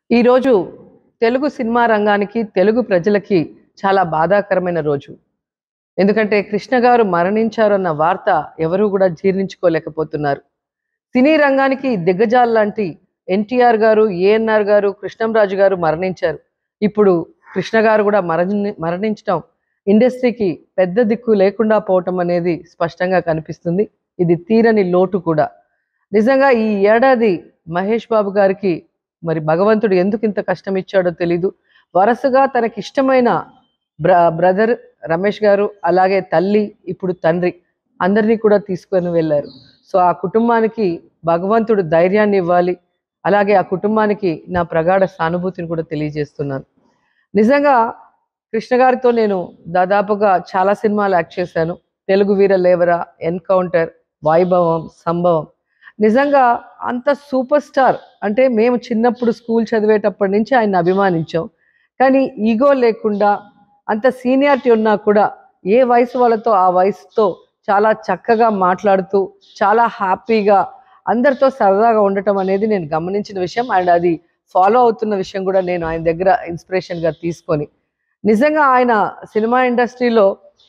ఈరోజు తెలుగు సినిమా రంగానికి తెలుగు ప్రజలకి చాలా బాధాకరమైన రోజు ఎందుకంటే కృష్ణ గారు మరణించారన్న వార్త ఎవరూ కూడా జీర్ణించుకోలేకపోతున్నారు సినీ రంగానికి దిగ్గజాలు లాంటి ఎన్టీఆర్ గారు ఏఎన్ఆర్ గారు కృష్ణంరాజు గారు మరణించారు ఇప్పుడు కృష్ణ గారు కూడా మరణి మరణించడం ఇండస్ట్రీకి పెద్ద దిక్కు లేకుండా పోవటం అనేది స్పష్టంగా కనిపిస్తుంది ఇది తీరని లోటు కూడా నిజంగా ఈ ఏడాది మహేష్ బాబు గారికి మరి భగవంతుడు ఎందుకు ఇంత కష్టం ఇచ్చాడో తెలీదు వరుసగా తనకి ఇష్టమైన బ్ర బ్రదర్ రమేష్ గారు అలాగే తల్లి ఇప్పుడు తండ్రి అందరినీ కూడా తీసుకొని వెళ్ళారు సో ఆ కుటుంబానికి భగవంతుడు ధైర్యాన్ని ఇవ్వాలి అలాగే ఆ కుటుంబానికి నా ప్రగాఢ సానుభూతిని కూడా తెలియజేస్తున్నాను నిజంగా కృష్ణ గారితో నేను దాదాపుగా చాలా సినిమాలు యాక్ట్ చేశాను తెలుగు వీర లేవర ఎన్కౌంటర్ వైభవం సంభవం నిజంగా అంత సూపర్ స్టార్ అంటే మేము చిన్నప్పుడు స్కూల్ చదివేటప్పటి నుంచి ఆయన అభిమానించాం కానీ ఈగో లేకుండా అంత సీనియారిటీ ఉన్నా కూడా ఏ వయసు వాళ్ళతో ఆ వయసుతో చాలా చక్కగా మాట్లాడుతూ చాలా హ్యాపీగా అందరితో సరదాగా ఉండటం అనేది నేను గమనించిన విషయం అండ్ అది ఫాలో అవుతున్న విషయం కూడా నేను ఆయన దగ్గర ఇన్స్పిరేషన్గా తీసుకొని నిజంగా ఆయన సినిమా ఇండస్ట్రీలో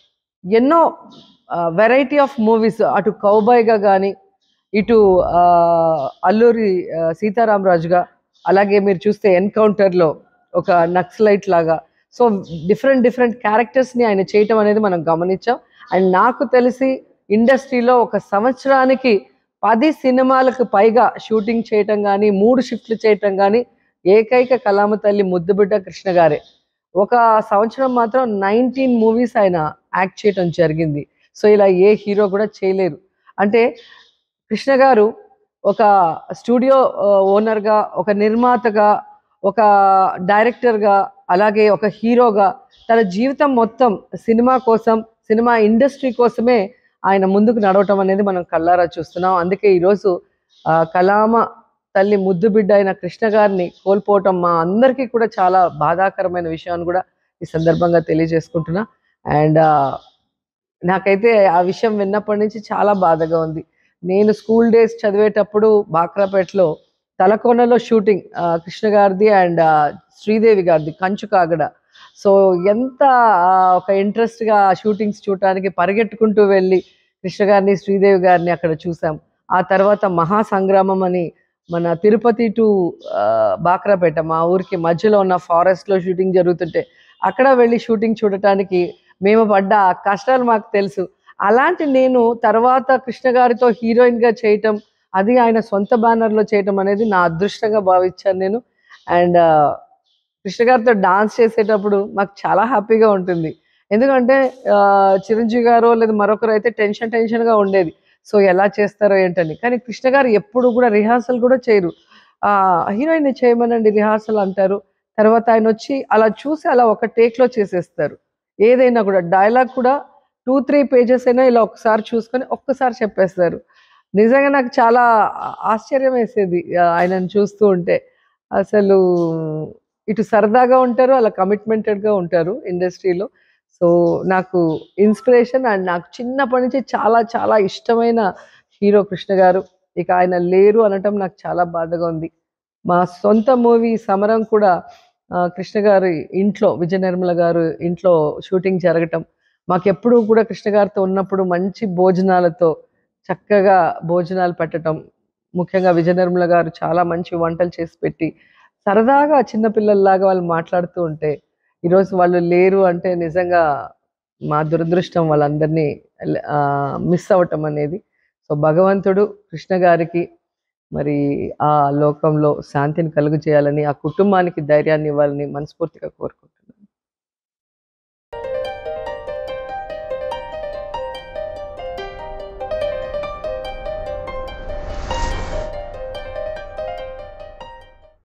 ఎన్నో వెరైటీ ఆఫ్ మూవీస్ అటు కౌబాయ్గా కానీ ఇటు ఆ, అల్లూరి ఆ, సీతారామరాజుగా అలాగే మీరు చూస్తే ఎన్కౌంటర్లో ఒక నక్సలైట్ లాగా సో డిఫరెంట్ డిఫరెంట్ క్యారెక్టర్స్ని ఆయన చేయటం అనేది మనం గమనించాం అండ్ నాకు తెలిసి ఇండస్ట్రీలో ఒక సంవత్సరానికి పది సినిమాలకు పైగా షూటింగ్ చేయటం కానీ మూడు షిఫ్ట్లు చేయటం కానీ ఏకైక కలామ తల్లి ముద్దుబిడ్డ కృష్ణ గారే ఒక సంవత్సరం మాత్రం నైన్టీన్ మూవీస్ ఆయన యాక్ట్ చేయటం జరిగింది సో ఇలా ఏ హీరో కూడా చేయలేరు అంటే కృష్ణ గారు ఒక స్టూడియో ఓనర్గా ఒక నిర్మాతగా ఒక డైరెక్టర్గా అలాగే ఒక హీరోగా తన జీవితం మొత్తం సినిమా కోసం సినిమా ఇండస్ట్రీ కోసమే ఆయన ముందుకు నడవటం అనేది మనం కల్లారా చూస్తున్నాం అందుకే ఈరోజు ఆ, కలామ తల్లి ముద్దు బిడ్డ అయిన కృష్ణ గారిని కోల్పోవటం మా అందరికీ కూడా చాలా బాధాకరమైన విషయాన్ని కూడా ఈ సందర్భంగా తెలియజేసుకుంటున్నా అండ్ నాకైతే ఆ విషయం విన్నప్పటి నుంచి చాలా బాధగా ఉంది నేను స్కూల్ డేస్ చదివేటప్పుడు బాక్రాపేటలో తలకోనలో షూటింగ్ ఆ, కృష్ణ గారిది అండ్ శ్రీదేవి గారిది కంచు కాగడ సో ఎంత ఆ, ఒక ఇంట్రెస్ట్గా షూటింగ్స్ చూడటానికి పరిగెట్టుకుంటూ వెళ్ళి కృష్ణ గారిని శ్రీదేవి గారిని అక్కడ చూసాం ఆ తర్వాత మహాసంగ్రామం అని మన తిరుపతి టు బాక్రాపేట మా ఊరికి మధ్యలో ఉన్న ఫారెస్ట్లో షూటింగ్ జరుగుతుంటే అక్కడ వెళ్ళి షూటింగ్ చూడటానికి మేము పడ్డ ఆ కష్టాలు మాకు తెలుసు అలాంటి నేను తర్వాత కృష్ణ గారితో హీరోయిన్గా చేయటం అది ఆయన సొంత బ్యానర్లో చేయటం అనేది నా అదృష్టంగా భావించాను నేను అండ్ కృష్ణ గారితో డాన్స్ చేసేటప్పుడు మాకు చాలా హ్యాపీగా ఉంటుంది ఎందుకంటే ఆ, చిరంజీవి గారు లేదా మరొకరు అయితే టెన్షన్ టెన్షన్గా ఉండేది సో ఎలా చేస్తారో ఏంటని కానీ కృష్ణ గారు ఎప్పుడు కూడా రిహార్సల్ కూడా చేయరు ఆ హీరోయిన్ చేయమనండి రిహార్సల్ అంటారు తర్వాత ఆయన వచ్చి అలా చూసి అలా ఒక టేక్లో చేసేస్తారు ఏదైనా కూడా డైలాగ్ కూడా టూ త్రీ పేజెస్ అయినా ఇలా ఒకసారి చూసుకొని ఒక్కసారి చెప్పేస్తారు నిజంగా నాకు చాలా ఆశ్చర్యం వేసేది ఆ, ఆయనను చూస్తూ ఉంటే అసలు ఇటు సరదాగా ఉంటారు అలా కమిట్మెంటెడ్గా ఉంటారు ఇండస్ట్రీలో సో నాకు ఇన్స్పిరేషన్ అండ్ నాకు చిన్నప్పటి నుంచి చాలా చాలా ఇష్టమైన హీరో కృష్ణ గారు ఇక ఆయన లేరు అనటం నాకు చాలా బాధగా ఉంది మా సొంత మూవీ సమరం కూడా ఆ, కృష్ణ గారి ఇంట్లో విజయ నిర్మల గారు ఇంట్లో షూటింగ్ జరగటం మాకెప్పుడు కూడా కృష్ణ గారితో ఉన్నప్పుడు మంచి భోజనాలతో చక్కగా భోజనాలు పెట్టడం ముఖ్యంగా విజయ నిర్మల గారు చాలా మంచి వంటలు చేసి పెట్టి సరదాగా చిన్నపిల్లల్లాగా వాళ్ళు మాట్లాడుతూ ఉంటే ఈరోజు వాళ్ళు లేరు అంటే నిజంగా మా దురదృష్టం వాళ్ళందరినీ మిస్ అవ్వటం అనేది సో భగవంతుడు కృష్ణ గారికి మరి ఆ లోకంలో శాంతిని కలుగు చేయాలని ఆ కుటుంబానికి ధైర్యాన్ని ఇవ్వాలని మనస్ఫూర్తిగా కోరుకుంటున్నాను